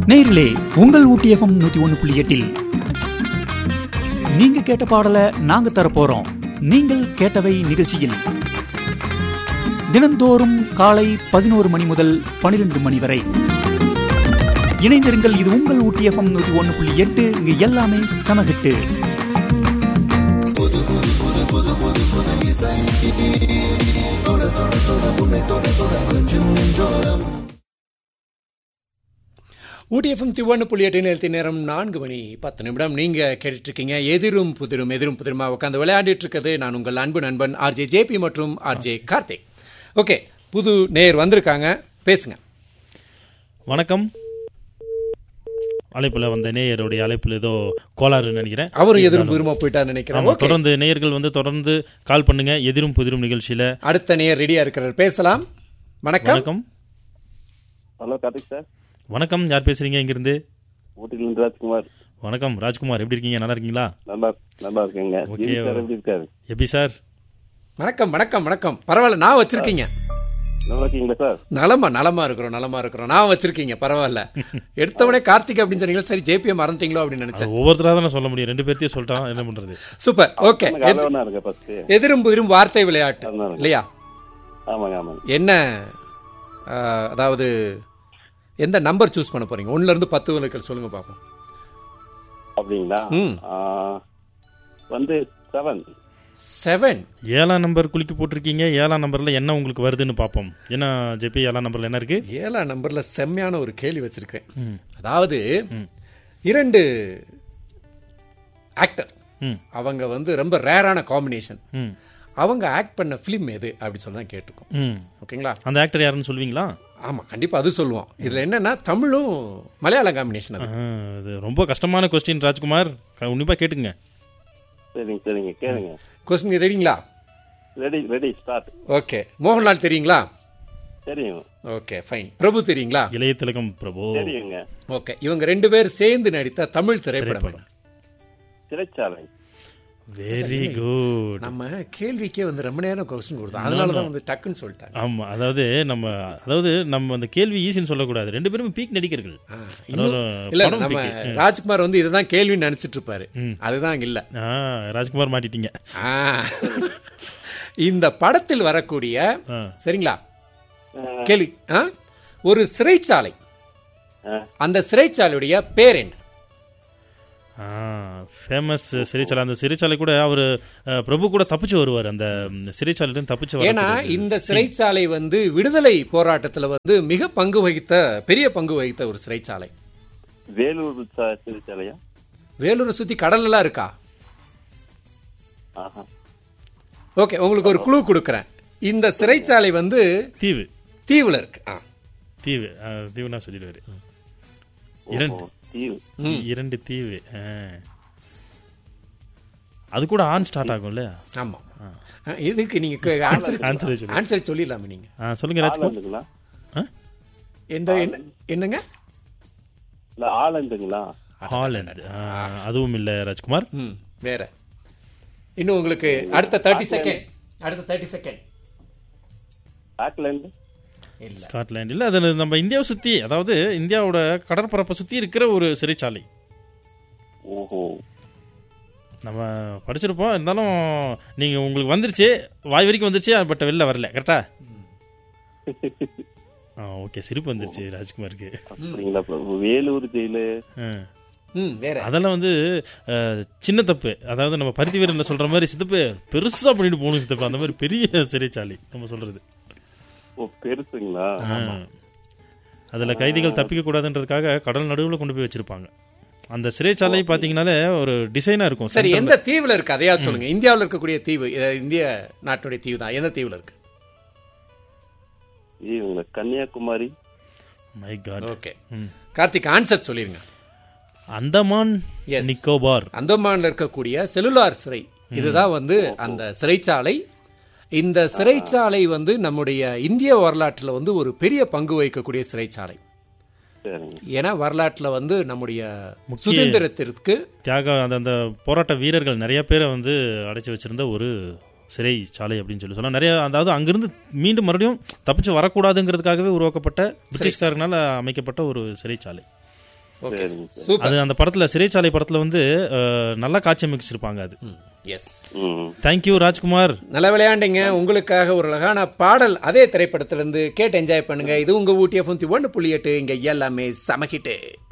நேயர்களே உங்கள் ஊட்டி எஃப்எம் நூத்தி ஒன்னு புள்ளி எட்டில் நீங்க கேட்ட பாடலை நாங்க தரப்போறோம் நீங்கள் கேட்டவை நிகழ்ச்சியில் தினந்தோறும் காலை பதினோரு மணி முதல் பனிரெண்டு மணி வரை இணைந்திருங்கள் இது உங்கள் ஊட்டி எஃப்எம் நூத்தி ஒன்னு புள்ளி எட்டு இங்க எல்லாமே சமகட்டு ஊட்டி எஃப்எம் திவண்ணு புள்ளி எட்டு நிறுத்தி நேரம் நான்கு மணி பத்து நிமிடம் நீங்க கேட்டுட்டு இருக்கீங்க எதிரும் புதிரும் எதிரும் புதிருமா உட்காந்து விளையாடிட்டு இருக்கிறது நான் உங்கள் அன்பு நண்பன் ஆர்ஜே ஜேபி மற்றும் ஆர்ஜே கார்த்திக் ஓகே புது நேர் வந்திருக்காங்க பேசுங்க வணக்கம் அழைப்புல வந்த நேயருடைய அழைப்புல ஏதோ கோளாறுன்னு நினைக்கிறேன் அவரும் எதிரும் புதிருமா போயிட்டார் நினைக்கிறேன் ஆமா ஓகே தொடர்ந்து நேயர்கள் வந்து தொடர்ந்து கால் பண்ணுங்க எதிரும் புதிரும் நிகழ்ச்சியில அடுத்த நேர் ரெடியா இருக்கிறார் பேசலாம் வணக்கம் வணக்கம் ஹலோ கார்த்திக் சார் வணக்கம் யார் பேசுறீங்க இங்கிருந்து ஊட்டிலிருந்து ராஜ்குமார் வணக்கம் ராஜ்குமார் எப்படி இருக்கீங்க நல்லா இருக்கீங்களா நல்லா நல்லா இருக்கேங்க Okay. ஜிவி சார் எப்படி இருக்காரு எப்படி சார் வணக்கம் வணக்கம் வணக்கம் பரவாயில்ல நான் வச்சிருக்கீங்க நல்லா இருக்கீங்களா சார் நலமா நலமா இருக்கிறோம் நலமா இருக்கிறோம் நான் வச்சிருக்கீங்க பரவாயில்ல எடுத்தவனே கார்த்திக் அப்படின்னு சொன்னீங்களா சரி ஜேபியை மறந்துட்டீங்களோ அப்படின்னு நினைச்சேன் அது ஒவ்வொருத்தரா தானே சொல்ல முடியும் ரெண்டு பேர்த்தையும் சொல்லிட்டான் என்ன பண்றது சூப்பர் ஓகே அளவனா இருக்க ஃபர்ஸ்ட் எதிரும் புதிரும் வார்த்தை விளையாட்டு அதனால. இல்லையா ஆமாங்க ஆமாங்க என்ன ஆஹ், அதாவது எந்த நம்பர் சூஸ் பண்ண போறீங்க ஒன்னுல இருந்து பத்து வரைக்கும் சொல்லுங்க பாப்போம் அப்படிங்களா ம். ஆ, வந்து செவன் செவன் ஏழாம் நம்பர் குளிக்க போட்டிருக்கீங்க ஏழாம் நம்பர்ல என்ன உங்களுக்கு வருதுன்னு பார்ப்போம் என்ன ஜெபி ஏழாம் நம்பர்ல என்ன இருக்கு ஏழாம் நம்பர்ல செம்மையான ஒரு கேள்வி வச்சிருக்கேன் ம். அதாவது ம். இரண்டு ஆக்டர் ம் அவங்க வந்து ரொம்ப ரேரான காம்பினேஷன் ம் அவங்க ஆக்ட் பண்ண ஃபிலிம் எது அப்படின்னு சொல்லி தான் கேட்டிருக்கோம் ம் ஓகேங்களா அந்த ஆக்டர் யாருன்னு சொல்வீங்களா ஆமா கண்டிப்பா அது சொல்லுவோம் இதுல என்னன்னா தமிழும் மலையாளம் காம்பினேஷன் அது ஆ, இது ரொம்ப கஷ்டமான கொஸ்டின் ராஜ்குமார் க- உன்னிப்பா கேட்டுங்க சரிங்க சரிங்க கேளுங்க கொஸ்டின் ரெடிங்களா ready ready start okay Mohanlal தெரியுங்களா தெரியும் ஓகே ஃபைன் பிரபு தெரியுங்களா இளைய திலகம் பிரபு தெரியுங்க ஓகே இவங்க ரெண்டு பேர் சேர்ந்து நடித்த தமிழ் திரைப்படம் திரைப்படம். சிறைச்சாலை வெரி குட் நம்ம கேள்விக்கே வந்து ரொம்ப நேரம் கொஸ்டின் கொடுத்தோம் அதனால தான் வந்து டக்குன்னு சொல்லிட்டாங்க ஆமா அதாவது நம்ம அதாவது நம்ம அந்த கேள்வி ஈஸின்னு சொல்லக்கூடாது ரெண்டு பேரும் பீக் நடிகர்கள் ஆ, இன்னும் அதாவது இல்ல படம் நம்ம peak. ராஜ்குமார் வந்து இதுதான் கேள்வின்னு நினைச்சிட்டு இருப்பாரு அதுதான் அங்க இல்ல ஆ, ராஜ்குமார் மாட்டிட்டீங்க ஆ. இந்த படத்தில் வரக்கூடிய ஆ. சரிங்களா கேள்வி ஆ? ஒரு சிறைச்சாலை ஆ. அந்த சிறைச்சாலையுடைய பேர் என்ன ஃபேமஸ் சிறைச்சாலை அந்த சிறைச்சாலை கூட அவர் பிரபு கூட தப்பிச்சு வருவார் அந்த ம், சிறைச்சாலையிலிருந்து தப்பிச்சு ஏன்னா வரக்கூடிய இந்த சிறைச்சாலை வந்து விடுதலை போராட்டத்துல வந்து மிக பங்கு வகித்த பெரிய பங்கு வகித்த ஒரு சிறைச்சாலை வேலூர் ச- சிறைச்சாலையா வேலூரை சுத்தி கடல் எல்லாம் இருக்கா ஆஹா ஓகே உங்களுக்கு ஒரு குழு கொடுக்கறேன் இந்த சிறைச்சாலை வந்து தீவு தீவுல இருக்கு ஆ. தீவு ஆ, தீவுனா சொல்லிடுவாரு இரண்டு ஓ, தீவு இரண்டு தீவு ஆ. அது கூட ஆன் ஸ்டார்ட் ஆகும்ல ஆமா ஆ, இதுக்கு நீங்க ஆன்சர் Answer சொல்லு. ஆன்சர் சொல்லிடலாமே நீங்க ஆ, சொல்லுங்க ராஜ்குமார் ஆலந்துங்களா ஆ? எந்த என்ன- என்னங்க இல்ல ஆலந்துங்களா ஹாலண்ட் ஆ, அதுவும் இல்ல ராஜ்குமார் ம் வேற இன்னும் உங்களுக்கு அடுத்த தேர்ட்டி செகண்ட் அடுத்த தேர்ட்டி செகண்ட் ஆக்லாந்து இல்ல ஸ்காட்லாண்ட் இல்ல அது நம்ம இந்தியாவை சுத்தி அதாவது இந்தியாவோட கடற்பரப்பை சுத்தி இருக்கிற ஒரு சிறைச்சாலை ஓஹோ நம்ம படிச்சிருப்போம் இருந்தாலும் நீங்க உங்களுக்கு வந்துருச்சு வாய் வரைக்கும் வந்துருச்சு பட் வெளில வரல கரெக்டா ஆ ஓகே சிரிப்பு வந்துருச்சு ராஜ்குமாருக்கு அப்படிங்களா அப்ப வேலூர் ஜெயிலு ஆ. ம் வேற அதெல்லாம் வந்து அஹ், சின்ன தப்பு அதாவது நம்ம பருத்தி வீரன்ல சொல்ற மாதிரி சித்தப்பு பெருசா பண்ணிட்டு போகணும் சித்தப்பு அந்த மாதிரி பெரிய சிறைச்சாலை நம்ம சொல்றது ஓ பெருசுங்களா ஆ. அதுல கைதிகள் தப்பிக்க கூடாதுன்றதுக்காக கடல் நடுவுல கொண்டு போய் வச்சிருப்பாங்க அந்த சிறைச்சாலை பாத்தீங்கன்னாலே ஒரு டிசைனா இருக்கும் சரி Centerல. எந்த தீவுல இருக்கு அதையா சொல்லுங்க இந்தியாவுல இருக்கக்கூடிய தீவு அஹ், இந்திய நாட்டுடைய தீவு தான் எந்த தீவுல இருக்கு இவங்க கன்னியாகுமரி My God. ஓகே ம். கார்த்திக் ஆன்சர் சொல்லிருங்க அந்தமான் Yes. நிக்கோபார் அந்தமான்ல இருக்கக்கூடிய செல்லுலார் சிறை இதுதான் வந்து அந்த சிறைச்சாலை இந்த சிறைச்சாலை வந்து நம்முடைய இந்திய வரலாற்றுல வந்து ஒரு பெரிய பங்கு வகிக்கக்கூடிய சிறைச்சாலை சரிங்க ஏன்னா வரலாற்றுல வந்து நம்முடைய சுதந்திரத்திற்கு தியாக அந்த அந்த போராட்ட வீரர்கள் நிறைய பேரை வந்து அடைச்சு வச்சிருந்த ஒரு சிறைச்சாலை அப்படின்னு சொல்லி சொல்லலாம் நிறைய அதாவது அங்கிருந்து மீண்டும் மறுபடியும் தப்பிச்சு வரக்கூடாதுங்கிறதுக்காகவே உருவாக்கப்பட்ட பிரிட்டிஷ்காரனால அமைக்கப்பட்ட ஒரு சிறைச்சாலை ஓகே சரிங்க சார் சூப்பர் அது அந்த படத்துல சிறைச்சாலை படத்துல வந்து அஹ், நல்லா காட்சி அமைச்சிருப்பாங்க அது எஸ் ம் தேங்க்யூ ராஜ்குமார் நல்லா விளையாண்டீங்க உங்களுக்காக ஒரு அழகான பாடல் அதே திரைப்படத்திலிருந்து கேட்டு என்ஜாய் பண்ணுங்க இது உங்க ஊட்டி எஃப்எம் ஒன்று புள்ளி எட்டு இங்க எல்லாமே சமகிட்டு